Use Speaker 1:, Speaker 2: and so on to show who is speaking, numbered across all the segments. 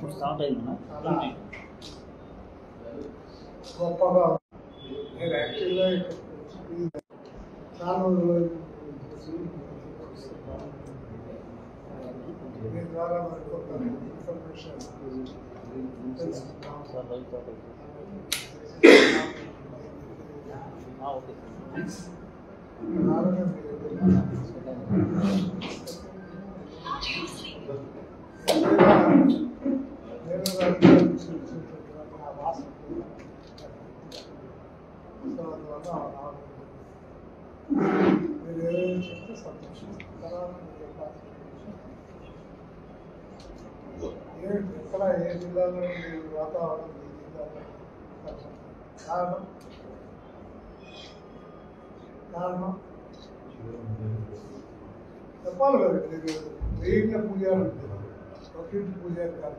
Speaker 1: ఇప్పుడు స్టార్ట్ అయిందన్నా
Speaker 2: చాలా గొప్పగా ఉంది. నేను యాక్చువల్గా ఇక్కడికి వచ్చి చాలా రోజులు మీ ద్వారా మరి కొంత ఇన్ఫర్మేషన్ తెలుసుకుంటాం
Speaker 1: సార్ లైవ్ స్టార్ట్ అయింది ఆ, ఓకే సార్
Speaker 2: అలాగే మీరు నేను రాజకీయాలు చూసినటువంటి ఆ వాసన సో అందువల్ల రావడం మీరు ఏదైనా చెప్తే సంతోషం తర్వాత మీరు చెప్పాల్సిన విషయం. ఏ ఎక్కడ ఏ జిల్లాలో ఈ వాతావరణం ఈ జిల్లాలో కారణం కారణం చెప్పాలి కదా మీరు వెయ్యి పూజారు ఒకింటి పూజారు కాదు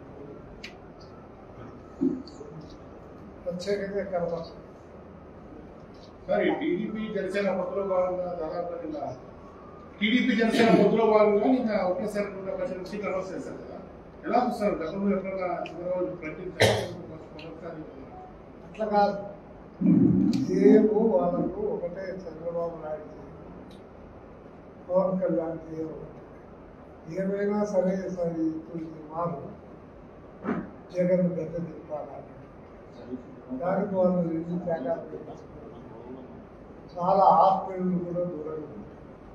Speaker 2: ప్రత్యేకంగా కలప
Speaker 3: సార్ ఈ టీడీపీ జనసేన పొత్తులో భాగంగా దాదాపు నిన్న టీడీపీ జనసేన పొత్తులో భాగంగా నిన్న ఒకేసారి నూట పద్దెనిమిది సీట్లు అనౌన్స్ చేశారు కదా ఎలా చూస్తారు గతంలో ఎప్పుడైనా చంద్రబాబు ప్రకటించారు మొదటిసారి
Speaker 2: అట్లా కాదు ఏమో వాళ్ళకు ఒకటే చంద్రబాబు నాయుడు పవన్ కళ్యాణ్ ఒకటే ఏమైనా సరే సరే ఇప్పుడు ఇది మారు జగన్ గత దింపాలి దానికి వాళ్ళు ఎన్ని త్యాగాలు చేశారు. చాలా ఆత్మీయులు కూడా దూరంగా ఉన్నారు.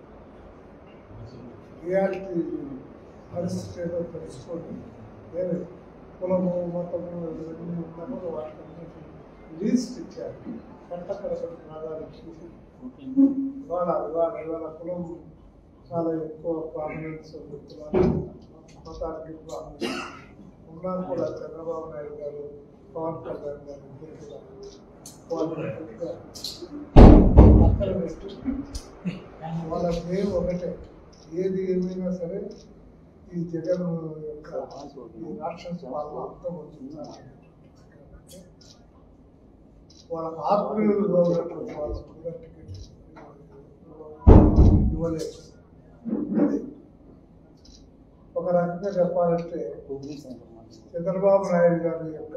Speaker 2: రియాలిటీ పరిస్థితి ఏదో తెలుసుకోండి ఏమి కులము మతము ఇవన్నీ ఉన్నామో వాటిని లీస్ట్ ఇచ్చారు కట్టకడపడి నాదాలు ఇచ్చి ఇవాళ ఇవాళ ఇవాళ కులం చాలా ఎక్కువ ప్రామినెన్స్ ఉంది కులానికి మతానికి ప్రామినెన్స్ ఉన్నా కూడా చంద్రబాబు నాయుడు గారు పవన్ కళ్యాణ్ గారు ఇద్దరు కూడా వాళ్ళు పూర్తిగా పక్కన పెట్టి వాళ్ళ పేరు ఒకటే ఏది ఏమైనా సరే ఈ జగన్ యొక్క ఈ రాక్షస పాలన అంతం అవుతుంది వాళ్ళకి ఆత్మీయులుగా ఉన్నటువంటి వాళ్ళకు కూడా టికెట్ ఇవ్వలేదు అది ఒక రకంగా చెప్పాలంటే చంద్రబాబు నాయుడు గారి యొక్క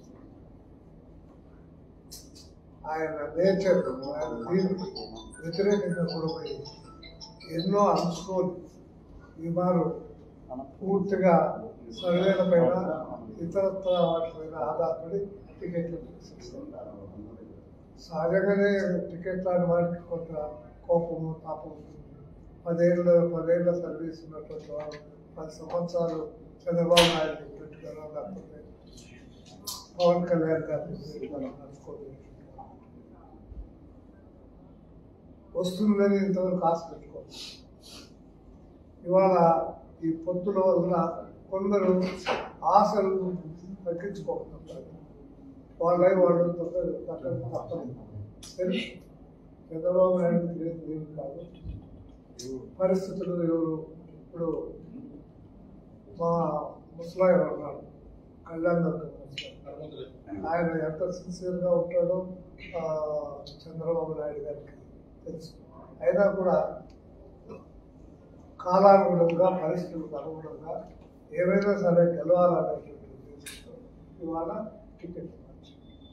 Speaker 2: ఆయన నేచర్ ఆయన దీనికి వ్యతిరేకంగా కూడా పోయి ఎన్నో అంచుకొని ఈ మారు పూర్తిగా సర్వేల పైన ఇతరత్ర వాటి పైన ఆధారపడి టికెట్లు ఇస్తారు సహజంగానే టికెట్ రాని వారికి కొంత కోపము తాపం ఉంటుంది పదేళ్ళ పదేళ్ల సర్వీస్ ఉన్నటువంటి వారు పది సంవత్సరాలు చంద్రబాబు నాయుడు పెట్టుకోవడం లేకపోతే పవన్ కళ్యాణ్ గారిని పెట్టుకోవడం అనుకోలేదు వస్తుందని ఇంతవరకు ఆశ పెట్టుకోవాలి ఇవాళ ఈ పొత్తుల వల్ల కొందరు ఆశలు తగ్గించుకోకుంటారు వాళ్ళై వాళ్ళు తగ్గ తప్పదు తెలుసు చంద్రబాబు నాయుడు లేదు లేదు కాదు పరిస్థితులు ఎవరు ఇప్పుడు మా ముసలాయన ఉన్నాడు కళ్యాణ్ దుర్గం ముసలాయన ఆయన ఎంత సిన్సియర్గా ఉంటాడో ఆ, చంద్రబాబు నాయుడు గారికి తెలుసు అయినా కూడా కాలానుగుణంగా పరిస్థితులకు అనుగుణంగా ఏమైనా సరే గెలవాలనేటువంటి ఉద్దేశంతో ఇవాళ టికెట్ ఇవ్వచ్చు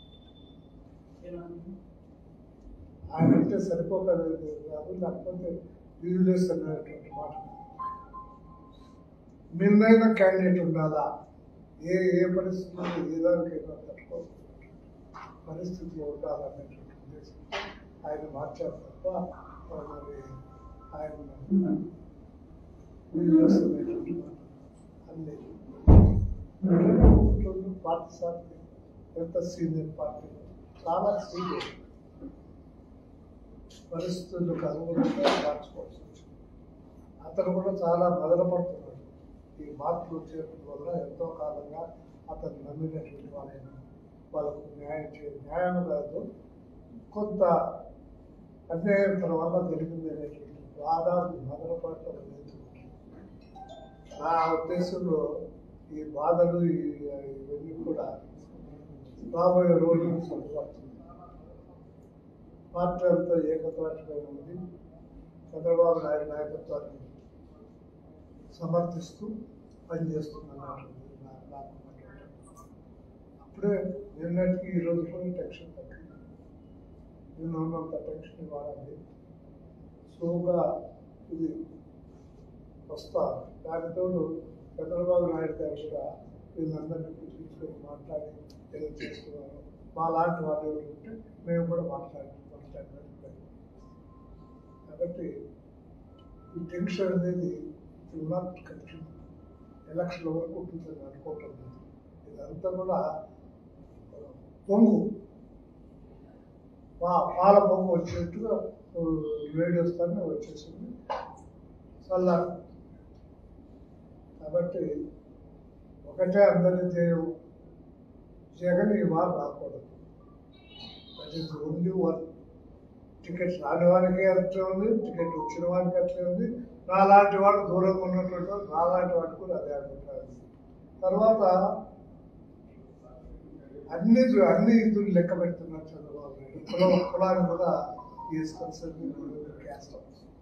Speaker 2: ఆయన అంటే సరిపోకలేదు కాదు లేకపోతే యూజ్లెస్ అనేటువంటి మాట మిన్నైన క్యాండిడేట్ ఉండాలా ఏ ఏ పరిస్థితుల్లో ఏ దానికైనా తట్టుకో పరిస్థితిలో ఉండాలనేటువంటి ఉద్దేశంతో ఆయన మార్చారు తప్ప మరి ఆయన యూజ్లెస్ అనేటువంటి మాట అనలేదు ఉంటుంది పార్టీ సార్ ఎంత సీనియర్ పార్టీ చాలా సీనియర్ పరిస్థితులకు అనుగుణంగా మార్చుకోవాల్సి వచ్చింది అతను కూడా చాలా బదలపడుతున్నాడు ఈ మార్పులు వచ్చేయడం వల్ల ఎంతో కాలంగా అతను నమ్మినటువంటి వాళ్ళైన వాళ్ళకు న్యాయం చేయ న్యాయం కాదు కొంత అన్యాయం తన వల్ల జరిగింది అనేటువంటి బాధ బదలపడటం లేదు నా ఉద్దేశంలో ఈ బాధలు ఈ- ఇవన్నీ కూడా రాబోయే రోజులు సర్దుపడుతుంది పార్టీ అంతా ఏకత్వాటిపై ఉంది చంద్రబాబు నాయుడు నాయకత్వాన్ని సమర్థిస్తూ పనిచేస్తుందన్నటువంటి నా నా ఇప్పుడే నిన్నటికి ఈ రోజు కూడా టెన్షన్ తగ్గింది నిన్న ఉన్నంత టెన్షన్ ఇవ్వాలి స్లోగా ఇది వస్తా దానితో చంద్రబాబు నాయుడు గారు కూడా వీళ్ళందరినీ తీసుకొని మాట్లాడి ఏదో చేస్తున్నారు మా లాంటి వాళ్ళు ఎవరు ఉంటే మేము కూడా మాట్లాడి మాట్లాడడానికి ప్రయత్నం. కాబట్టి ఈ టెన్షన్ అనేది నాట్ కంటిన్యూ ఎలక్షన్ వరకు ఉంటుందని అనుకోవటం లేదు. ఇదంతా కూడా పొంగు పా పాల పొంగు వచ్చినట్టుగా ఆ, వేడి వస్తానే వచ్చేసింది చల్లారు కాబట్టి ఒకటే అందరి జయం జగన్ ఈ వారు రాకూడదు that is only one ticket రాని వారికి అట్లే ఉంది టికెట్ వచ్చిన వారికి అట్లే ఉంది నాలాంటి వాడు దూరంగా ఉన్నటువంటి వాడు నాలాంటి వాడు కూడా అదే అభిప్రాయం తర్వాత అన్ని చూ- అన్ని ఇద్దరు లెక్క పెడుతున్నారు చంద్రబాబు నాయుడు కులం కులాన్ని కూడా ఈస్ కన్సల్ట్ క్యాస్ట్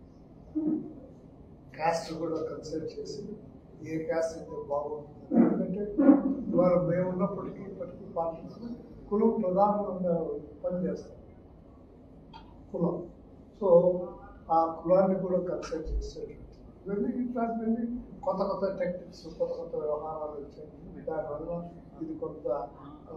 Speaker 2: క్యాస్ట్ కూడా కన్సల్ట్ చేసి ఏ క్యాస్ట్ అయితే బాగుంటుంది ఎందుకంటే ఇవాళ మేము ఉన్నప్పటికీ ఇప్పటికీ పార్టీస్ కులం ప్రధానంగా పనిచేస్తాం కులం సో ఆ కులాన్ని కూడా కన్సల్ట్ చేసేటట్టు ఇవన్నీ ఇట్లాంటివన్నీ కొత్త కొత్త టెక్నిక్స్ కొత్త కొత్త వ్యవహారాలు వచ్చాయి దానివల్ల ఇది కొంత ఆ,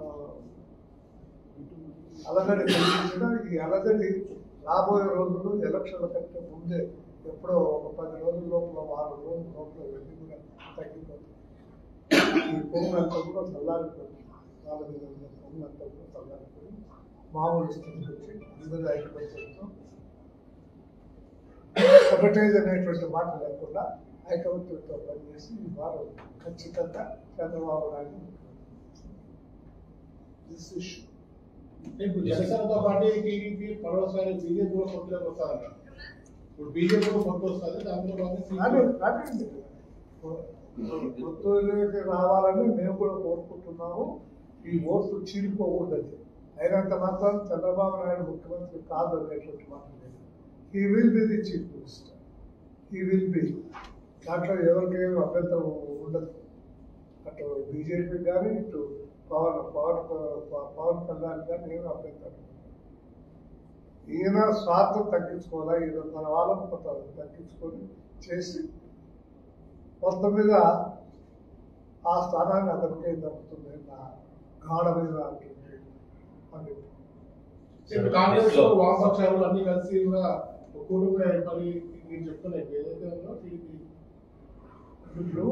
Speaker 2: అలజడి కలిగించిన ఈ అలజడి రాబోయే రోజుల్లో ఎలక్షన్ల కంటే ముందే ఎప్పుడో ఒక పది రోజుల లోపల వారం రోజుల లోపల ఇవన్నీ కూడా తగ్గిపోతుంది ఈ పొంగు అంతా కూడా చల్లారిపోతుంది నాలుగు ఐదు వందల పొంగు అంతా కూడా చల్లారిపోయి మామూలు స్థితికి వచ్చి అందరూ ఐక్యమత్యంతో సబటైజ్ అనేటువంటి మాట లేకుండా ఐకమత్యంతో పనిచేసి ఈ వారు ఖచ్చితంగా చంద్రబాబు నాయుడు దిస్ ఇష్యూ
Speaker 3: ఇప్పుడు జనసేనతో పాటు టీడీపీ మరోసారి బీజేపీ కూడా పొత్తులోకి వస్తారంట ఇప్పుడు బీజేపీ కూడా పొత్తు వస్తుంది దాంట్లో
Speaker 2: కానీ
Speaker 3: భాగంగా
Speaker 2: రాకండి గుర్తులోకి రావాలని మేము కూడా కోరుకుంటున్నాము ఈ ఓట్లు చీలిపోకూడదు అయినంత మాత్రం చంద్రబాబు నాయుడు ముఖ్యమంత్రి కాదు అనేటువంటి మాట లేదు he will be the chief minister he will be దాంట్లో ఎవరికేమి అభ్యంతరం ఉండదు అటు బీజేపీ కానీ ఇటు పవన్ పవన్ పవన్ కళ్యాణ్ కానీ ఏమి అభ్యంతరం ఉండదు. ఈయన స్వార్థం తగ్గించుకోవాలా ఈయన తన వాళ్ళని కొంత తగ్గించుకొని చేసి మొత్తం మీద ఆ స్థానాన్ని అతనికే దక్కుతుంది నా గాఢమైన అభిప్రాయం.
Speaker 3: ఇప్పుడు కాంగ్రెస్ లో వామపక్షాలు అన్ని కలిసి కూడా ఒక కూటమిగా ఏర్పడి మీరు చెప్తున్నాయి ఏదైతే ఉందో టీడీపీ
Speaker 2: ఇప్పుడు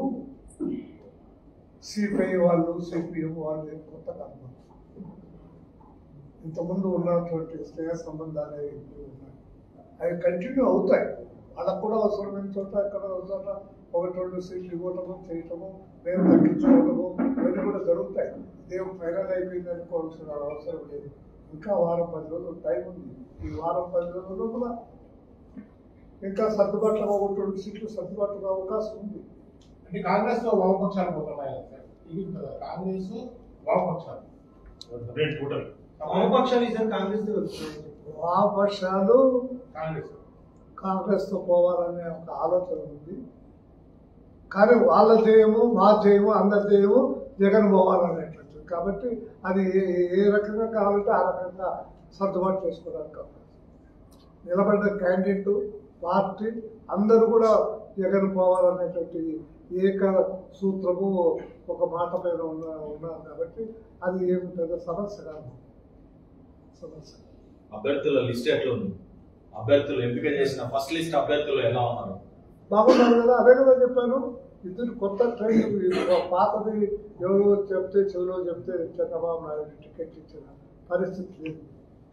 Speaker 2: సిపిఐ వాళ్ళు సిపిఎం వాళ్ళు ఏం కొత్త కాదు ఇంతకుముందు ఉన్నటువంటి స్నేహ సంబంధాలు అవి ఇప్పుడు ఉన్నాయి అవి కంటిన్యూ అవుతాయి వాళ్ళకు కూడా అవసరమైన చోట ఎక్కడ ఒక చోట ఒకటి రెండు సీట్లు ఇవ్వటము చేయటము మేము తగ్గించుకోవటము ఇవన్నీ కూడా జరుగుతాయి ఇదేం ఫైనల్ అయిపోయింది అనుకోవాల్సిన అవసరం లేదు ఇంకా వారం పది రోజులు టైం ఉంది ఈ వారం పది రోజుల లోపల ఇంకా సర్దుబాట్లు ఒకటి రెండు సీట్లు సర్దుబాటు అవకాశం ఉంది
Speaker 3: అంటే కాంగ్రెస్ లో వామపక్షాలు పోతున్నాయి కదా సార్ ఇది కదా కాంగ్రెస్ వామపక్షాలు
Speaker 4: రెండు కూటమి
Speaker 1: వామపక్షాలు ఈసారి కాంగ్రెస్ తో వస్తున్నాయని చెప్పారు.
Speaker 2: వామపక్షాలు
Speaker 3: కాంగ్రెస్
Speaker 2: కాంగ్రెస్తో పోవాలనే ఒక ఆలోచన ఉంది కానీ వాళ్ళ ధ్యేయము మా ధ్యేయము అందరి ధ్యేయము జగన్ పోవాలనేటువంటిది కాబట్టి అది ఏ ఏ రకంగా కావాలంటే ఆ రకంగా సర్దుబాటు చేసుకోవడానికి అవకాశం. నిలబడ్డ క్యాండిడేట్ పార్టీ అందరూ కూడా జగన్ పోవాలనేటువంటి ఏక సూత్రము ఒక మాట మీద ఉన్న ఉన్నారు కాబట్టి అది ఏమి పెద్ద సమస్య కాదు సమస్య కాదు.
Speaker 4: అభ్యర్థుల లిస్ట్ ఎట్లా ఉంది అభ్యర్థులు ఎంపిక చేసిన ఫస్ట్ లిస్ట్ అభ్యర్థులు ఎలా ఉన్నారు
Speaker 2: బాగున్నారు కదా అదే కదా చెప్పాను ఇద్దరు కొత్త ట్రైన్ పాతది ఎవరో చెప్తే చెవిలో చెప్తే చంద్రబాబు నాయుడు టికెట్ ఇచ్చిన పరిస్థితి లేదు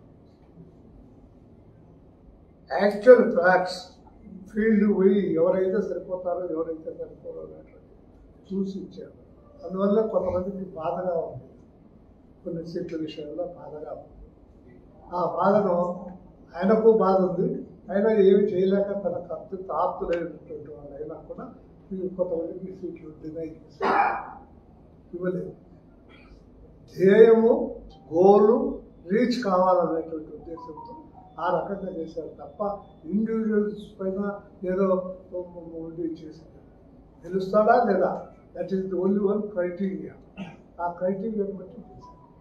Speaker 2: యాక్చువల్ ఫ్యాక్ట్స్ ఫీల్డ్ పోయి ఎవరైతే సరిపోతారో ఎవరైతే సరిపోరో అనేటువంటి చూసి ఇచ్చారు అందువల్ల కొంతమందికి బాధగా ఉంది కొన్ని సీట్ల విషయంలో బాధగా ఉంది ఆ బాధను ఆయనకు బాధ ఉంది ఆయన ఏమి చేయలేక తన కత్తి తాపులేనటువంటి వాళ్ళు అయినా కూడా వీళ్ళు కొంతమందికి సీట్లు డినై చేశారు ఇవ్వలేదు ధ్యేయము గోలు రీచ్ కావాలనేటువంటి ఉద్దేశంతో ఆ రకంగా చేశారు తప్ప ఇండివిజువల్స్ పైన ఏదో ఉండి చేశారు గెలుస్తాడా లేదా that is the only one criteria ఆ క్రైటీరియాని బట్టి చేశారు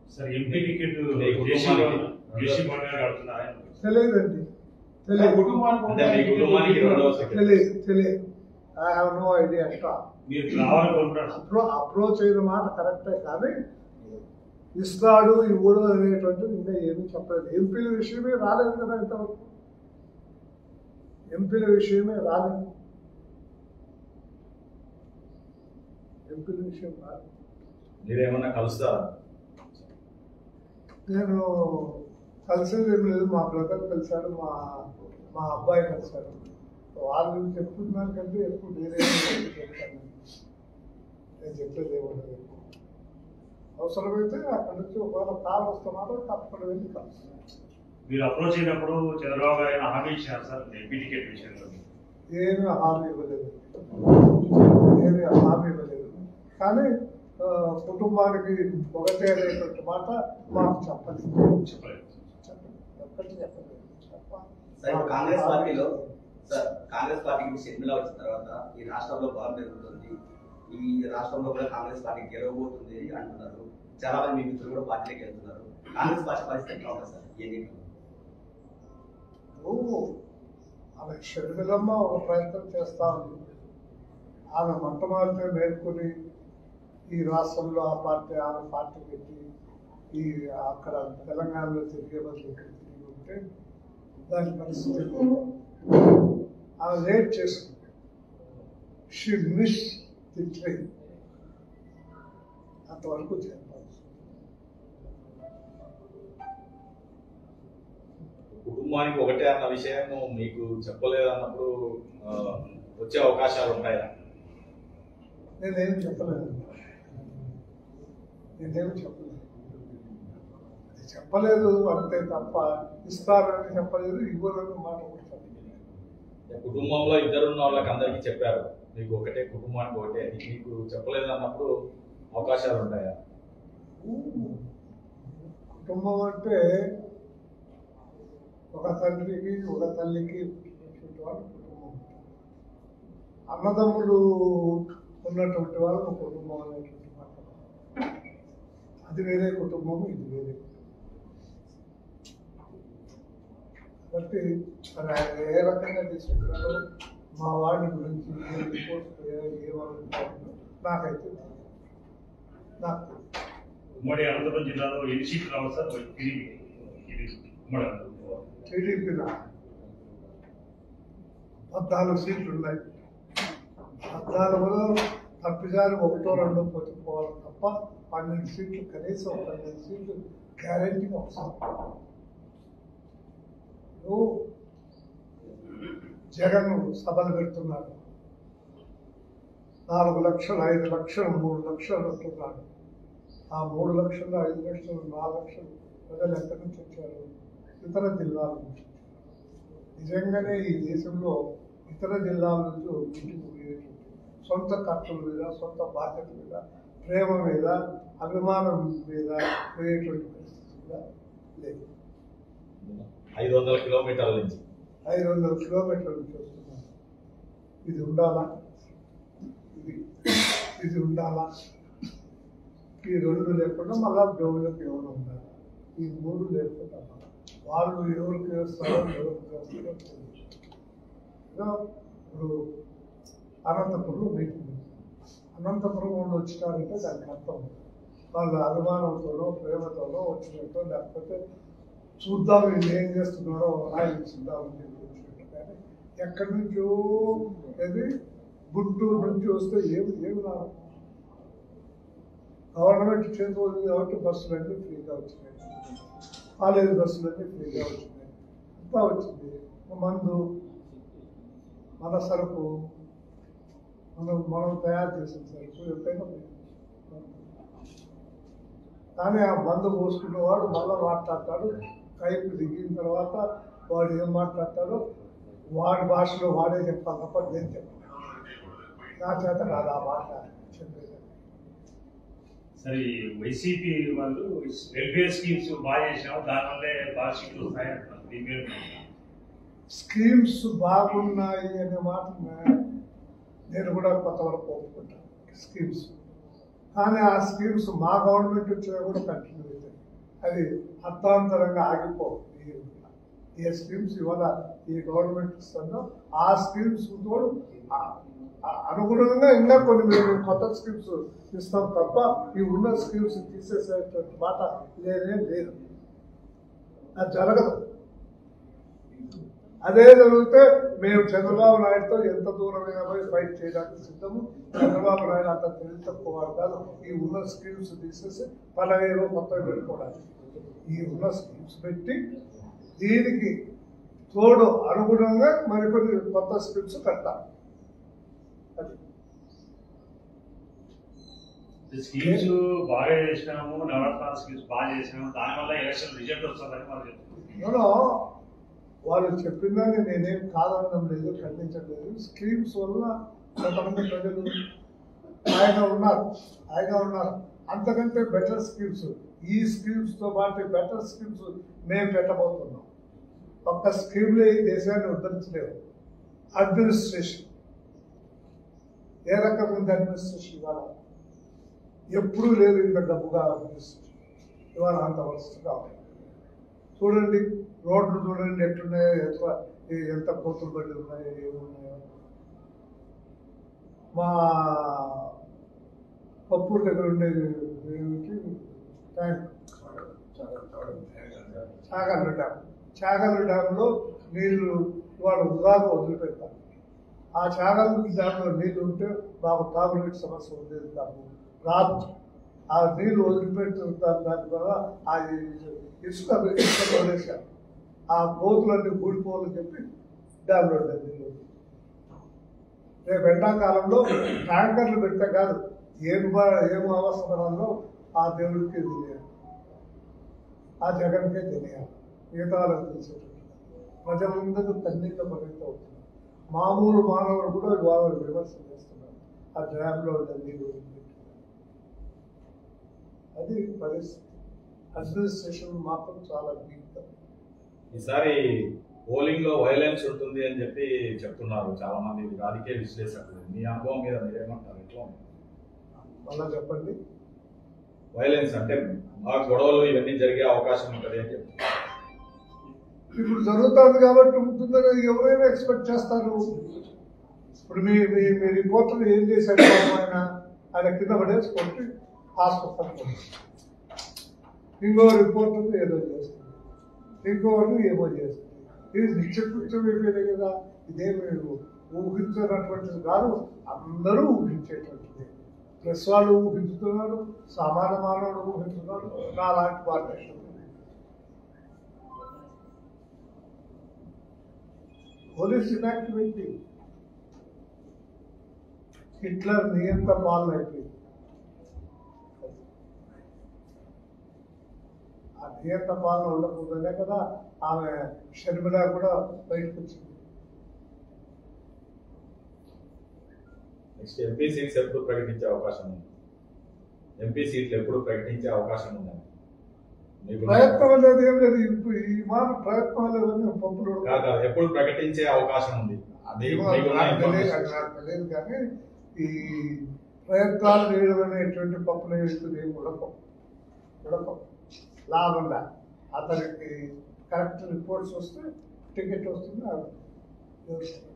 Speaker 5: సార్ ఎంపీ టికెట్
Speaker 4: మీ
Speaker 5: జేసీ
Speaker 4: కుటుంబానికి-
Speaker 5: జేసీ బండి గారు అడుగుతున్నారా
Speaker 2: తెలియదండి
Speaker 3: నా
Speaker 2: తెలియదు
Speaker 3: కుటుంబానికి
Speaker 4: అంటే మీ కుటుంబానికి రెండవ సెక్రటరీ
Speaker 2: తెలియదు తెలియదు ఐ హావ్ నో ఐడియా ఎట్లా
Speaker 5: మీరు రావాలని కోరుకుంటున్నారు
Speaker 2: అప్రో అప్రోచ్ అయిన మాట కరెక్టే కానీ ఇస్తాడు ఇవ్వడు అనేటువంటిది ఇంకా ఏమీ చెప్పలేదు ఎంపీల విషయమే రాలేదు కదా ఇంతవరకు ఎంపీల విషయమే రాలేదు ఎంపీల విషయం రాలేదు
Speaker 4: మీరేమన్నా కలుస్తారా
Speaker 2: నేను కలిసేది ఏం లేదు మా బ్రదర్ కలిశాడు మా మా అబ్బాయి కలిశాడు వాళ్ళు చెప్తున్నారు కంటే ఎక్కువ నేనే చెప్తాను నేను చెప్పేది ఏముండదు ఎక్కువ. అవసరమైతే అక్కడి నుంచి ఒకవేళ కాల్ వస్తే మాత్రం తప్పకుండా వెళ్ళి కలుస్తాను
Speaker 5: మీరు అప్రోచ్ అయినప్పుడు చంద్రబాబు గారు ఏమైనా హామీ ఇచ్చారు సార్ ఎంపీ టికెట్ విషయంలో
Speaker 2: ఏమీ హామీ ఇవ్వలేదు ఏమీ హామీ ఇవ్వలేదు కానీ ఆ, కుటుంబానికి ఒకటే అనేటువంటి మాట మాకు చెప్పలేదు
Speaker 5: చెప్పలేదు
Speaker 2: చెప్పలేదు ఒక్కటి చెప్పలేదు తప్ప
Speaker 6: సార్ ఇప్పుడు కాంగ్రెస్ పార్టీలో సార్ కాంగ్రెస్ పార్టీకి షర్మిల వచ్చిన తర్వాత ఈ రాష్ట్రంలో బలం పెరుగుతుంది ఈ రాష్ట్రంలో కూడా కాంగ్రెస్ పార్టీ గెలవబోతుంది అంటున్నారు చాలా మంది మీ మిత్రులు కూడా పార్టీలోకి వెళ్తున్నారు కాంగ్రెస్ పార్టీ పరిస్థితి ఎట్లా ఉంటుంది సార్ ఈ ఎన్నికలు
Speaker 2: నువ్వు ఆమె షర్మిలమ్మ ఒక ప్రయత్నం చేస్తా ఉంది ఆమె మొట్టమొదటి మేల్కొని ఈ రాష్ట్రంలో ఆ పార్టీ ఆమె పార్టీ పెట్టి ఈ అక్కడ తెలంగాణలో తిరిగే బదులు ఇక్కడ తిరిగి ఉంటే దాని పరిస్థితి లేదు. ఆమె లేట్ చేసుకుంది షీ మిస్ ది ట్రైన్ అంతవరకు చెప్పాలి
Speaker 4: కుటుంబానికి ఒకటే అన్న విషయం మీకు చెప్పలేదు అన్నప్పుడు ఆ, వచ్చే అవకాశాలు ఉంటాయా
Speaker 2: నేనేం చెప్పలేదు నేనేం చెప్పలేదు అది చెప్పలేదు అంతే తప్ప ఇస్తారని చెప్పలేదు ఇవ్వరని మాట కూడా చెప్పలేదు
Speaker 4: కుటుంబంలో ఇద్దరు ఉన్న వాళ్ళకి అందరికీ చెప్పారు మీకు ఒకటే కుటుంబానికి ఒకటే అని మీకు చెప్పలేదు అన్నప్పుడు అవకాశాలు ఉంటాయా
Speaker 2: కుటుంబం అంటే ఒక తండ్రికి ఒక తల్లికి ఉన్నటువంటి వాళ్ళు కుటుంబం అన్నదమ్ములు ఉన్నటువంటి వాళ్ళు ఒక కుటుంబం అనేటువంటి మాట అది వేరే కుటుంబం ఇది వేరే కుటుంబం కాబట్టి మరి ఆయన ఏ రకంగా తీసుకుంటారో మా వాడి గురించి ఏ రిపోర్ట్స్ ఏమనుకుంటారో నాకైతే తెలియదు. నాకు తెలియదు.
Speaker 5: ఉమ్మడి అనంతపురం జిల్లాలో ఎన్ని సీట్లు రావు సార్ టీడీపీ ఇది ఉమ్మడి అనంతపురం
Speaker 2: టీడీపీలో పద్నాలుగు సీట్లు ఉన్నాయి పద్నాలుగులో తప్పిదారు ఒకటో రెండో పోటీ పోవాలి తప్ప పన్నెండు సీట్లు కనీసం పన్నెండు సీట్లు గ్యారెంటీగా వస్తాయి నువ్వు జగన్ సభలు పెడుతున్నాడు నాలుగు లక్షలు ఐదు లక్షలు మూడు లక్షలు అంటున్నాడు ఆ మూడు లక్షలు ఐదు లక్షలు నాలుగు లక్షలు ప్రజలు ఎక్కడి నుంచి వచ్చారు ఇతర జిల్లాల నుంచి వచ్చారు. నిజంగానే ఈ దేశంలో ఇతర జిల్లాల నుంచి ఇంటికి పోయేటువంటి సొంత ఖర్చుల మీద సొంత బాధ్యత మీద ప్రేమ మీద అభిమానం మీద పోయేటువంటి పరిస్థితి కూడా లేదు
Speaker 4: ఐదు వందల కిలోమీటర్ల నుంచి
Speaker 2: ఐదు వందల కిలోమీటర్ల నుంచి వస్తున్నాను ఇది ఉండాలా ఇది ఇది ఉండాలా ఈ రెండు లేకుండా మళ్ళా దేవుళ్ళకి ఎవరు ఉండాలి ఈ మూడు లేకుండా వాళ్ళు ఎవరికి వేస్తారో ఎవరికి వేస్తారో తెలియదు. ఏదో ఇప్పుడు అనంతపురంలో మీటింగ్ ఉంది. అనంతపురం వాళ్ళు వచ్చినారంటే దానికి అర్థం వాళ్ళ అభిమానంతోనో ప్రేమతోనో వచ్చినట్టు లేకపోతే చూద్దాం వీళ్ళు ఏం చేస్తున్నారో ఆయన చూద్దామని చెప్పి వచ్చినట్టు కానీ ఎక్కడి నుంచో అది గుంటూరు నుంచి వస్తే ఏమి ఏమి రాదు గవర్నమెంట్ చేతిలో ఉంది కాబట్టి బస్సులన్నీ ఫ్రీగా వచ్చినాయి కాలేజీ బస్సులన్నీ ఫ్రీగా వచ్చినాయి అంతా వచ్చింది మందు మన సరుకు మనం మనం తయారు చేసిన సరుకు ఎంతైనా పోయింది. కానీ ఆ మందు పోసుకున్నవాడు మళ్ళీ మాట్లాడతాడు కైపు దిగిన తర్వాత వాడు ఏం మాట్లాడతాడో వాడి భాషలో వాడే చెప్పాలి తప్ప నేను చెప్పాను నా చేత కాదు ఆ మాట చెప్పేది
Speaker 5: సరే ఈ వైసీపీ వాళ్ళు వెల్ఫేర్ స్కీమ్స్ బాగా చేసినాము దానివల్లే బాగా సీట్లు వస్తాయి అంటున్నారు దీని మీద
Speaker 2: స్కీమ్స్ బాగున్నాయి అనే మాట నే- నేను కూడా కొంతవరకు ఒప్పుకుంటాను స్కీమ్స్ కానీ ఆ స్కీమ్స్ మా గవర్నమెంట్ వచ్చినా కూడా కంటిన్యూ అవుతాయి అది అర్థాంతరంగా ఆగిపోవు ఈ- ఏ స్కీమ్స్ ఇవాళ ఈ గవర్నమెంట్ ఇస్తుందో ఆ స్కీమ్స్ తోడు ఆ- ఆ- అనుగుణంగా ఇంకా కొన్ని మేము కొత్త స్కీమ్స్ ఇస్తాం తప్ప ఈ ఉన్న స్కీమ్స్ తీసేసేటువంటి మాట లేదే లేదు అది జరగదు అదే జరిగితే మేము చంద్రబాబు నాయుడుతో ఎంత దూరమైనా పోయి ఫైట్ చేయడానికి సిద్ధము చంద్రబాబు నాయుడు అంత తెలివి తక్కువ వాడు కాదు ఈ ఉన్న స్కీమ్స్ తీసేసి పదహైదు కొత్తగా పెట్టుకోవడానికి ఈ ఉన్న స్కీమ్స్ పెట్టి దీనికి తోడు అనుగుణంగా మరికొన్ని కొత్త స్కీమ్స్ కట్టాలి అది
Speaker 5: ఈ స్కీమ్స్ బాగా చేసినాము నవరత్నాల స్కీమ్స్ బాగా చేసినాము దానివల్ల ఎలక్షన్ రిజల్ట్ వస్తుందని మనం చెప్తున్నాం
Speaker 2: నేను వాళ్ళు చెప్పిందని నేనేం కాదనడం లేదు ఖండించట్లేదు స్కీమ్స్ వల్ల కొంతమంది ప్రజలు హాయిగా ఉన్నారు హాయిగా ఉన్నారు అంతకంటే బెటర్ స్కీమ్స్ ఈ స్కీమ్స్ తో పాటు బెటర్ స్కీమ్స్ మేము పెట్టబోతున్నాం ఒక్క స్కీమ్లో ఈ దేశాన్ని ఉద్ధరించలేవు అడ్మినిస్ట్రేషన్ ఏ రకం ఉంది అడ్మినిస్ట్రేషన్ ఇవాళ ఎప్పుడూ లేదు ఇంత డబ్బుగా అడ్మినిస్ట్రేషన్ ఇవాళ అంత వరుసగా ఉంది చూడండి రోడ్లు చూడండి ఎట్లున్నాయో ఎంత ఈ- ఎంత కోతులు పడి ఉన్నాయో ఏమున్నాయో మా పప్పూరు దగ్గర ఉండేది ఏమిటి ట్యాంక్ చాగల్లు డ్యామ్ చాగల్లు డ్యాంలో నీళ్లు ఇవాళ వృధాగా వదిలిపెడతాం ఆ చాగల్లు డ్యాంలో నీళ్లు ఉంటే మాకు తాగునీటి సమస్య ఉండేది కాదు రాదు ఆ నీళ్లు వదిలిపెడుతుంటారు దాని వల్ల ఆ ఇసుక ఇసుక వదిలేశారు ఆ గోతులన్నీ ఊడిపోవాలని చెప్పి డ్యాంలో ఉండేది నీళ్ళు రేపు ఎండాకాలంలో ట్యాంకర్లు పెడితే కాదు ఏం బా- ఏం అవసరాల్లో ఆ దేవుడికి తెలియాలి ఆ జగన్కే తెలియాలి మిగతా వాళ్ళకి తెలిసేటట్టు ప్రజలందరూ తన్నీళ్ళ పరిమితం అవుతున్నారు మామూలు మానవులు కూడా ఇవాళ విమర్శ చేస్తున్నారు ఆ డ్యామ్లో ఉన్న నీళ్ళు వదిలిపెట్టి. అది పరిస్థితి అడ్మినిస్ట్రేషన్ మాత్రం చాలా వీక్
Speaker 4: ఈసారి పోలింగ్ లో వైలెన్స్ ఉంటుంది అని చెప్పి చెప్తున్నారు చాలా మంది రాజకీయ విశ్లేషకులు మీ అనుభవం మీద మీరేమంటారు ఎట్లా ఉంది?
Speaker 2: మళ్ళా చెప్పండి
Speaker 4: వైలెన్స్ అంటే బాగా గొడవలు ఇవన్నీ జరిగే అవకాశం ఉంటుంది అని చెప్తున్నారు
Speaker 2: ఇప్పుడు జరుగుతుంది కాబట్టి ఉంటుందని ఎవరైనా ఎక్స్పెక్ట్ చేస్తారు ఇప్పుడు మీ మీ మీ రిపోర్టర్ ఏం చేశాడు పాపం ఆయన ఆయన కింద పడేసి కొట్టి హాస్పిటల్ ఇంకో రిపోర్టర్ ఏదో చేస్తుంది ఇంకోటి ఏమో చేస్తుంది ఇది నిత్యకృత్యం అయిపోయింది కదా ఇదేమి ఊహించినటువంటిది కాదు అందరూ ఊహించేటువంటిది ప్రెస్ వాళ్ళు ఊహించుతున్నారు సామాన్య మానవుడు ఊహించుతున్నారు నాలాంటి పార్టీ పోలీస్ ఇనాక్టివిటీ హిట్లర్ నియంత్ర పాలన అయిపోయింది ఆ నియంత్ర పాలన ఉండకూడదనే కదా ఆమె షర్మిల కూడా బయటకు వచ్చింది
Speaker 4: నెక్స్ట్ ఎంపీ సీట్స్ ఎప్పుడు ప్రకటించే అవకాశం ఉంది ఎంపీ సీట్లు ఎప్పుడు ప్రకటించే అవకాశం ఉందని మీకు
Speaker 2: ప్రయత్నం అనేది ఏం లేదు ఇప్పుడు ఈ మాట ప్రయత్నాలు ఇవన్నీ పప్పులు
Speaker 4: కాదు, కాదు, ఎప్పుడు ప్రకటించే అవకాశం ఉంది అది
Speaker 2: ఏమో
Speaker 4: మీకున్న
Speaker 2: నాకు తెలియదు,
Speaker 4: information.
Speaker 2: అది నాకు తెలియదు కానీ ఈ ప్రయత్నాలు చేయడం అనేటువంటి పప్పులు వేస్తుంది ఏమి ఉడకం ఉడకం లాభం లే అతనికి కరెక్ట్ రిపోర్ట్స్ వస్తే టికెట్ వస్తుంది అది చేస్తాడు.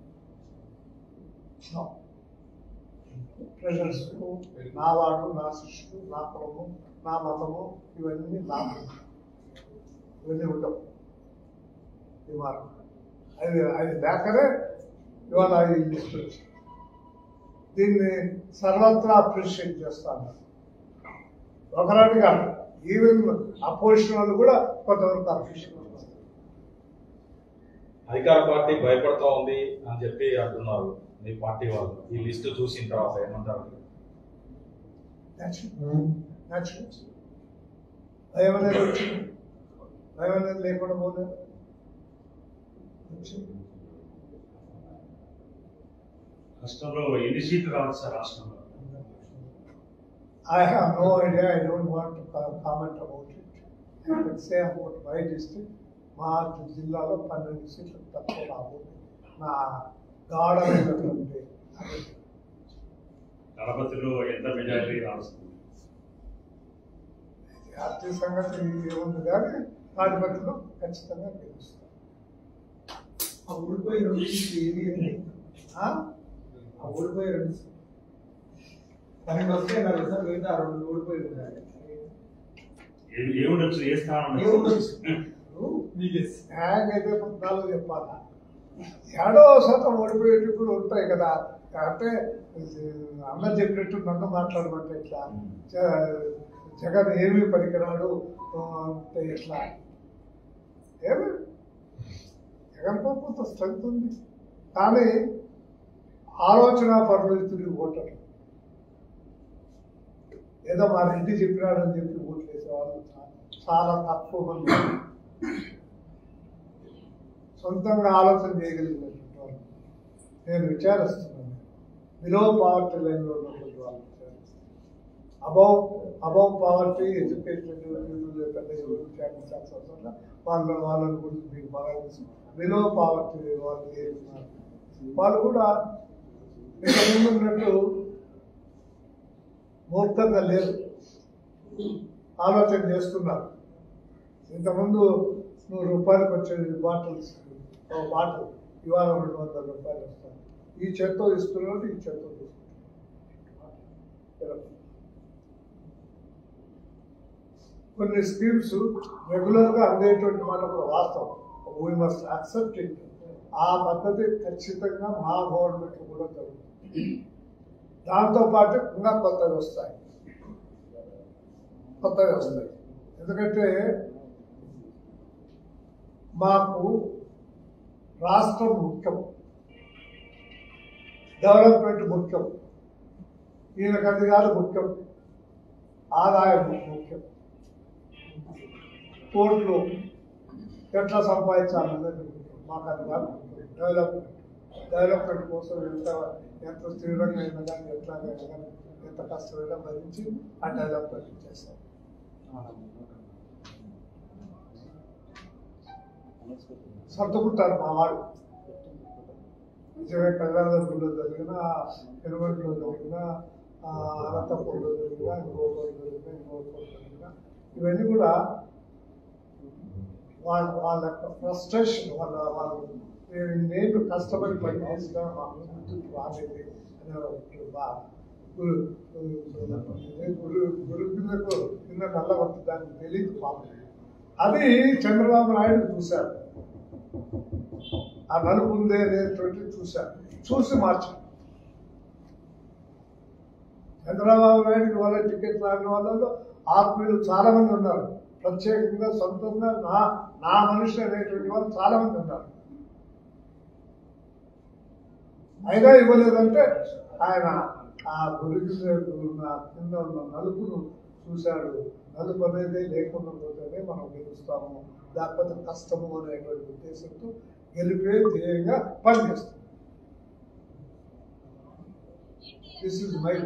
Speaker 2: No. ప్రజెంట్స్ నా వాడు నా శిష్యుడు నా కులము నా మతము ఇవన్నీ లాభం ఇవన్నీ ఉండవు ఈ మార్గం అది అది లేకనే ఇవాళ ఈ లిస్ట్ వచ్చింది దీన్ని సర్వత్రా అప్రిషియేట్ చేస్తాను ఒకరాని కాదు ఈవెన్ అపోజిషన్ వాళ్ళు కూడా కొంతవరకు అప్రిషియేట్ చేస్తారు
Speaker 4: అధికార పార్టీ భయపడతా ఉంది అని చెప్పి అంటున్నారు మీ పార్టీ వాళ్ళు ఈ లిస్టు చూసిన తర్వాత ఏమంటారు
Speaker 2: న్యాచురల్ భయం అనేది వచ్చింది భయం అనేది లేకుండా పోలేదు వచ్చింది
Speaker 5: రాష్ట్రంలో ఎన్ని సీట్లు రావచ్చు సార్ రాష్ట్రంలో
Speaker 2: I have no idea, I don't want to co- comment about it. I can say about my district, మా జిల్లాలో పన్నెండు సీట్లు తక్కువ రాబోతుంది నా గాఢమైనటువంటి అభిప్రాయం.
Speaker 5: దళపతిలో ఎంత మెజారిటీ రాస్తుంది
Speaker 2: జాతీయ సంగతి ఏముంది కానీ తాడిపత్రిలో ఖచ్చితంగా గెలుస్తాం
Speaker 1: ఆ ఊడిపోయి రెండు సీట్లు ఏది అని
Speaker 2: ఆ?
Speaker 1: ఆ ఊడిపోయి రెండు సీట్లు. పన్నెండు వస్తాయి కదా సార్ మిగతా ఆ రెండు ఊడిపోయి ఉన్నాయి
Speaker 5: ఏ- ఏముండొచ్చు ఏ స్థానం
Speaker 1: ఏముండొచ్చు?
Speaker 2: ఇప్పుడు
Speaker 1: మీకే
Speaker 2: హ్యాంగ్ అయితే పద్నాలుగు చెప్పాలా ఏడో శాతం ఓడిపోయేవి కూడా ఉంటాయి కదా అంటే ఇది అన్న చెప్పినట్టు నన్ను మాట్లాడమంటే ఎట్లా జ- జగన్ ఏమి పనికిరాడు ఆ, అంటే ఎట్లా ఏమి జగన్ కొంత స్ట్రెంత్ ఉంది కానీ ఆలోచన పరులు తిరిగి ఓటరు ఏదో మా రెడ్డి చెప్పినాడని చెప్పి ఓట్లు వేసేవాళ్ళు చా- చాలా తక్కువ మంది సొంతంగా ఆలోచన చేయగలిగినటువంటి వాళ్ళు నేను విచారిస్తున్నాను బిలో పావర్టీ లైన్లో ఉన్నటువంటి వాళ్ళు అబౌవ్ అబౌవ్ పావర్టీ ఎడ్యుకేటెడ్ పెద్ద ఎవరు విచారించాల్సిన అవసరం లేదు. వాళ్ళ వాళ్ళని గురించి మీకు బాగా తెలుసు బిలో పావర్టీ వాళ్ళు ఏ ఉన్నారు వాళ్ళు కూడా ఇక ముందు ఉన్నట్టు మూర్ఖంగా లేరు ఆలోచన చేస్తున్నారు ఇంతకుముందు నూరు రూపాయలకు వచ్చేది బాటిల్స్ ఒక బాటిల్ ఇవాళ రెండు వందల రూపాయలు వస్తాయి ఈ చెత్త ఇస్తున్నారు ఈ చెత్త తీసుకుంటున్నారు కొన్ని స్కీమ్స్ రెగ్యులర్గా అందేటువంటి మాట కూడా వాస్తవం వీ మస్ట్ అక్సెప్ట్ ఇట్ ఆ పద్ధతి ఖచ్చితంగా మా గవర్నమెంట్ కూడా జరుగుతుంది దాంతో పాటు ఇంకా కొత్తవి వస్తాయి కొత్తవి వస్తాయి ఎందుకంటే మాకు రాష్ట్రం ముఖ్యం డెవలప్మెంట్ ముఖ్యం ఈయనకు అది కాదు ముఖ్యం ఆదాయం ముఖ్యం కోట్లు ఎట్లా సంపాదించాలన్నది ముఖ్యం. మాకు అది కాదు ముఖ్యం. డెవలప్మెంట్ డెవలప్మెంట్ కోసం ఎంత ఎంత స్థిరంగా అయినా కానీ ఎట్లాగైనా కానీ ఎంత కష్టమైనా భరించి ఆ డెవలప్మెంట్ చేస్తాం సర్దుకుంటారు మా వాళ్ళు నిజమే కళ్యాణదుర్గంలో జరిగిన పెనుగొండలో జరిగిన ఆ, అనంతపూర్లో జరిగిన ఇంకోటో జరిగిన ఇంకోటో జరిగిన ఇవన్నీ కూడా వాళ్ళ వాళ్ళ యొక్క ఫ్రస్ట్రేషన్ వాళ్ళ వాళ్ళు నేను నేను కష్టపడి పని చేసిన మా గుర్తుకు రాలేదు అనే ఒక బా- గురు గురు- గురు గురు కిందకు కింద నల్లగొట్టి దానికి తెలియదు పాపం అది చంద్రబాబు నాయుడు చూశారు ఆ నలుపు ఉందే అనేటువంటి చూశారు చూసి మార్చారు చంద్రబాబు నాయుడుకి వాళ్ళ టికెట్ రాని వాళ్ళలో ఆత్మీయులు చాలా మంది ఉన్నారు ప్రత్యేకంగా సొంతంగా నా నా మనిషి అనేటువంటి వాళ్ళు చాలా మంది ఉన్నారు అయినా ఇవ్వలేదంటే ఆయన ఆ గురికి ఉన్న కింద ఉన్న నలుపును చూశాడు నలుపు అనేది లేకుండా పోతేనే మనం గెలుస్తాము లేకపోతే కష్టము అనేటువంటి ఉద్దేశంతో గెలిపే ధ్యేయంగా పనిచేస్తుంది దిస్ ఇస్ మై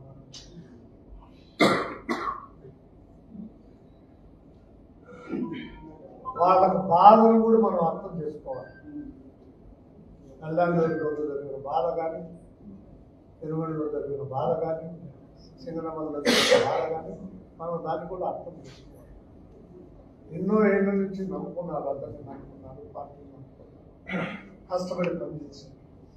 Speaker 2: వాళ్ళకి బాధను కూడా మనం అర్థం చేసుకోవాలి కళ్యాణలో జరిగిన బాధ కానీ తిరుమలలో జరిగిన బాధ కానీ సింగనమల్లో జరిగిన బాధ కానీ మనం దాన్ని కూడా అర్థం చేసుకోవాలి ఎన్నో ఏళ్ళ నుంచి నమ్ముకున్నారు అందరినీ నమ్ముకున్నారు పార్టీ నమ్ముకున్నారు కష్టపడి పనిచేశారు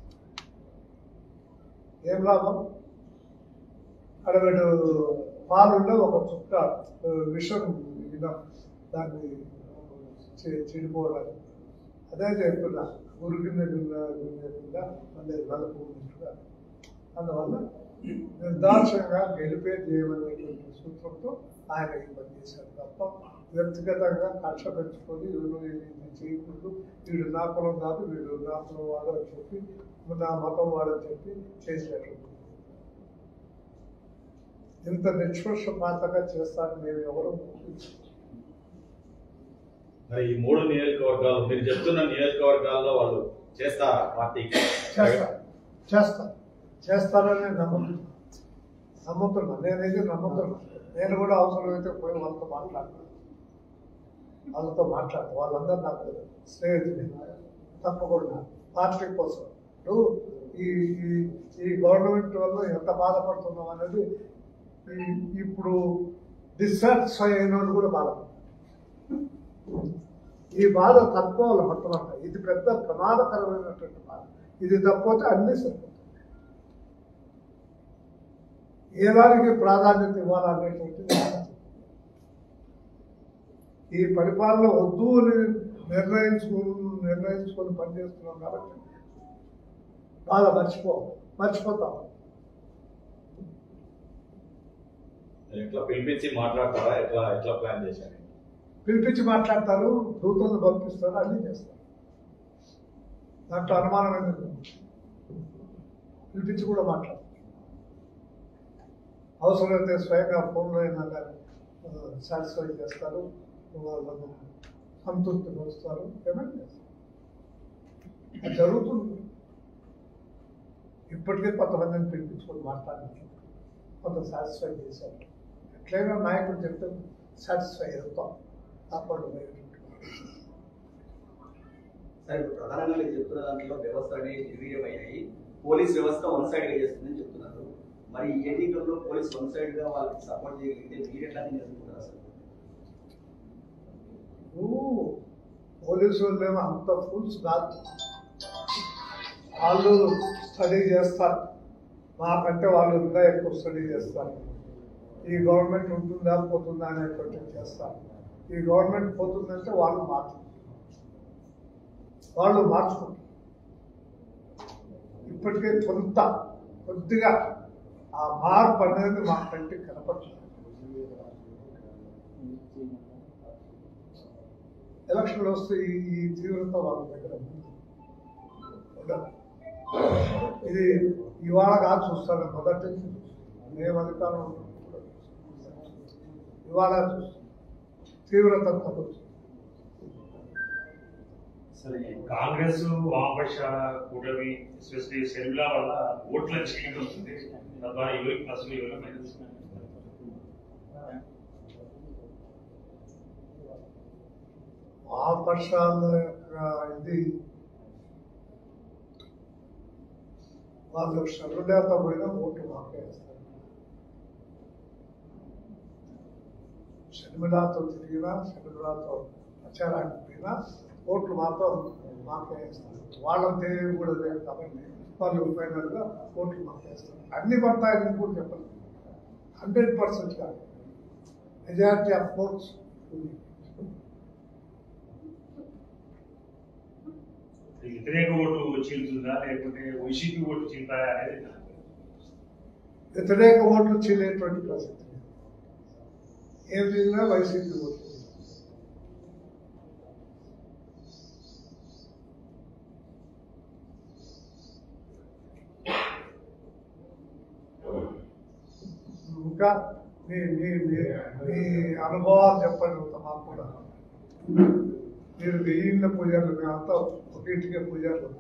Speaker 2: ఏం లాభం అక్కడ వీడు పాలుండే ఒక చుక్క ఆ, విషం వినం దాన్ని చె- చెడిపోవడానికి అదే చెప్తున్నా గురు కింద కింద కింద కింద మళ్ళీ నలుపు ఉన్నట్టుగా అందువల్ల నిర్దాక్షంగా గెలిపే చేయమనేటువంటి సూత్రంతో ఆయన ఈ పని చేశారు తప్ప వ్యక్తిగతంగా కక్ష పెంచుకొని వీళ్ళు ఇది చేయకూడదు వీడు నా కులం కాదు వీడు నా కులం వాడు అని చెప్పి నా మతం వాడని చెప్పి చేసినటువంటి ఇంత నిష్పక్షపాతంగా చేస్తానని నేను ఎవరు
Speaker 4: మరి ఈ మూడు నియోజకవర్గాలు మీరు చెప్తున్న నియోజకవర్గాల్లో వాళ్ళు చేస్తారా పార్టీకి
Speaker 2: చేస్తారు చేస్తారు చేస్తారని నమ్ముతున్నా నమ్ముతున్నా నేనైతే నమ్ముతున్నా నేను కూడా అవసరమైతే పోయి వాళ్ళతో మాట్లాడతాను వాళ్ళతో మాట్లాడతాను వాళ్ళందరూ నాకు స్నేహితులు తప్పకుండా పార్టీ కోసం నువ్వు ఈ ఈ- ఈ గవర్నమెంట్ వల్ల ఎంత బాధపడుతున్నాం అనేది ఈ ఇప్పుడు డిస్సాటిస్ఫై అయిన వాళ్ళు కూడా బాధపడుతున్నారు ఈ బాధ తప్పుకోవాలి మొట్టమొదట ఇది పెద్ద ప్రమాదకరమైనటువంటి బాధ ఇది తప్పితే అన్ని సరిపోతాయి ఏ దానికి ప్రాధాన్యత ఇవ్వాలనేటువంటిది ఆలోచన. ఈ పరిపాలన వద్దు అని నిర్ణయించుకుని నిర్ణయించుకొని పనిచేస్తున్నాం కాబట్టి బాధ మర్చిపో మర్చిపోతాం
Speaker 4: మీరు ఎట్లా పిలిపించి మాట్లాడతారా ఎట్లా ఎట్లా ప్లాన్ చేశారు
Speaker 2: పిలిపించి మాట్లాడతారు దూతలను పంపిస్తారు అన్నీ చేస్తారు దాంట్లో అనుమానం ఎందుకు పిలిపించి కూడా మాట్లాడతారు అవసరమైతే స్వయంగా ఫోన్లో అయినా కానీ సాటిస్ఫై చేస్తారు వాళ్ళను సంతృప్తి పరుస్తారు ఏమైనా చేస్తారు అది జరుగుతుంది ఇప్పటికే కొంతమందిని పిలిపించుకొని మాట్లాడినారు కొంత సాటిస్ఫై చేశారు ఎట్లయినా నాయకుడు చెప్తే సాటిస్ఫై అవుతాం కాపాడు
Speaker 6: సరే ఇప్పుడు ప్రధానంగా మీరు చెప్తున్న దాంట్లో వ్యవస్థ అనేది నిర్వీర్యమయ్యాయి పోలీస్ వ్యవస్థ వన్ సైడ్ గా చేస్తుందని చెప్తున్నారు మరి ఈ ఎన్నికల్లో పోలీస్ వన్ సైడ్ గా వాళ్ళకి సపోర్ట్ చేయగలిగితే మీరు ఎట్లా చేసుకుంటారు అసలు
Speaker 2: పోలీసు వాళ్ళు ఏమో అంత ఫుల్స్ కాదు వాళ్ళు స్టడీ చేస్తారు మాకంటే వాళ్ళు ఇంకా ఎక్కువ స్టడీ చేస్తారు ఈ గవర్నమెంట్ ఉంటుందా పోతుందా అనేటువంటి చేస్తారు ఈ గవర్నమెంట్ పోతుందంటే వాళ్ళు మార్చుకుంటారు వాళ్ళు మార్చుకుంటారు ఇప్పటికే కొంత కొద్దిగా ఆ మార్పు అనేది మా కంటికి కనపడుతుంది ఎలక్షన్లు వస్తే ఈ ఈ తీవ్రత వాళ్ళ దగ్గర ఉంది. ఉండదు. ఇది ఇవాళ కాదు చూస్తాను మొదటి నుంచి చూస్తాను. మేము అధికారం ఉన్నప్పుడు కూడా చూస్తాం. ఇవాళ చూస్తాం తీవ్రత తగ్గుతుంది
Speaker 5: సరే కాంగ్రెస్ వామపక్ష కూటమి ఎస్పెషల్లీ షర్మిల వల్ల ఓట్ల చీలిక వస్తుంది తద్వారా ఎవరికి ప్లస్ ఎవరికి మైనస్
Speaker 2: వామపక్షాల యొక్క ఇది వాళ్ళు షర్మిలేత పోయినా ఓటు మాకే వేస్తారు షర్మిలాతో తిరిగినా షర్మిలాతో ప్రచారానికి పోయినా ఓట్లు మాత్రం మాకే వేస్తారు వాళ్ళ తెలివి కూడా లేదు కాబట్టి వాళ్ళు ఫైనల్గా ఓట్లు మాకే వేస్తారు అన్ని పడతాయని కూడా చెప్పలేదు హండ్రెడ్ పర్సెంట్ కాదు మెజారిటీ ఆఫ్ ఓట్స్
Speaker 5: వ్యతిరేక ఓటు చీలుతుందా లేకపోతే వైసీపీ ఓటు చీలుతాయా అనేది
Speaker 2: వ్యతిరేక ఓట్లు చెల్లేటువంటి ప్రసక్తి లేదు. ఏం చేసినా వైసీపీ ఓట్లు ఇంకా మీ మీ మీ మీ అనుభవాలు చెప్పండి ఒక మాకు కూడా మీరు వెయ్యిళ్ళ పూజలు మేమంతా ఒక ఇంటికే పూజలు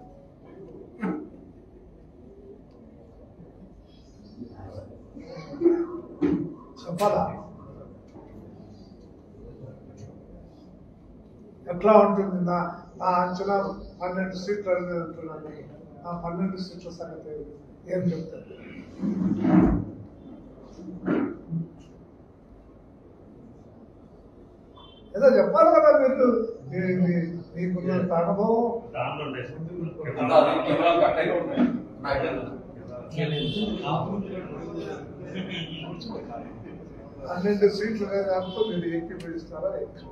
Speaker 2: చెప్పాలా ఎట్లా ఉంటుంది నా నా అంచనా పన్నెండు సీట్లు అనేది అంటున్నాను ఆ పన్నెండు సీట్ల సంగతి ఏం చెప్తారు ఏదో చెప్పాలి కదా మీరు మీ- మీ- మీకున్నంత అనుభవం
Speaker 5: దాంట్లో
Speaker 2: పన్నెండు సీట్లు దాంతో మీరు ఎక్కి పిలుస్తారా ఎక్కి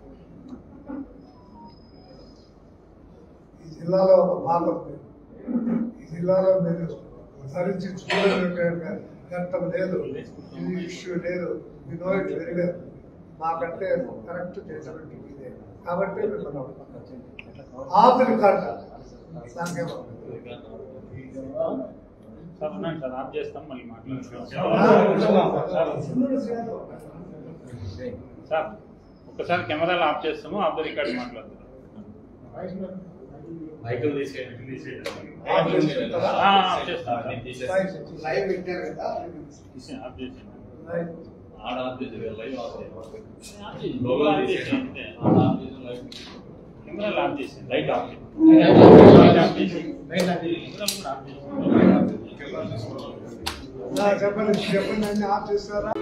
Speaker 2: ఈ జిల్లాలో ఒక భాగం మీరు ఈ జిల్లాలో మీరు భరించి చూడలేక గంటం లేదు ఇది ఇష్యూ లేదు ఈ నో ఇట్ వెరీ వెల్ మాకంటే కరెక్ట్ చేసినట్టు ఇదే కాబట్టి మిమ్మల్ని ఆఖరి కార్డు నాకేమో
Speaker 7: సార్ ఉన్నాను సార్ ఆఫ్ చేస్తాం మళ్ళీ మాట్లాడతాం సార్ ఒక్కసారి కెమెరాలు ఆఫ్ చేస్తాము ఆఫ్ ద రికార్డ్ మాట్లాడతాం
Speaker 4: మైకులు తీసేయండి
Speaker 7: ఆ, ఆఫ్ చేస్తాం
Speaker 4: అన్ని
Speaker 7: సార్.
Speaker 4: తీసేసి
Speaker 1: లైవ్ పెట్టారు కదా
Speaker 7: తీసేయండి, ఆఫ్ చేసేయండి
Speaker 2: రైట్.
Speaker 4: ఆడ ఆఫ్ చేసి లైవ్ ఆఫ్ చేయండి.
Speaker 7: ఆఫ్ చేసేయండి.
Speaker 4: లోగోలు
Speaker 7: ఆఫ్
Speaker 4: తీసేయండి.
Speaker 7: చేసేయండి.
Speaker 4: ఆడ ఆఫ్ చేసి లైవ్
Speaker 7: కెమెరాలు ఆఫ్ చేసేయండి
Speaker 4: లైట్ ఆఫ్ చేయండి.
Speaker 2: చెప్పండి చెప్పండి అన్ని ఆఫ్ చేస్తారా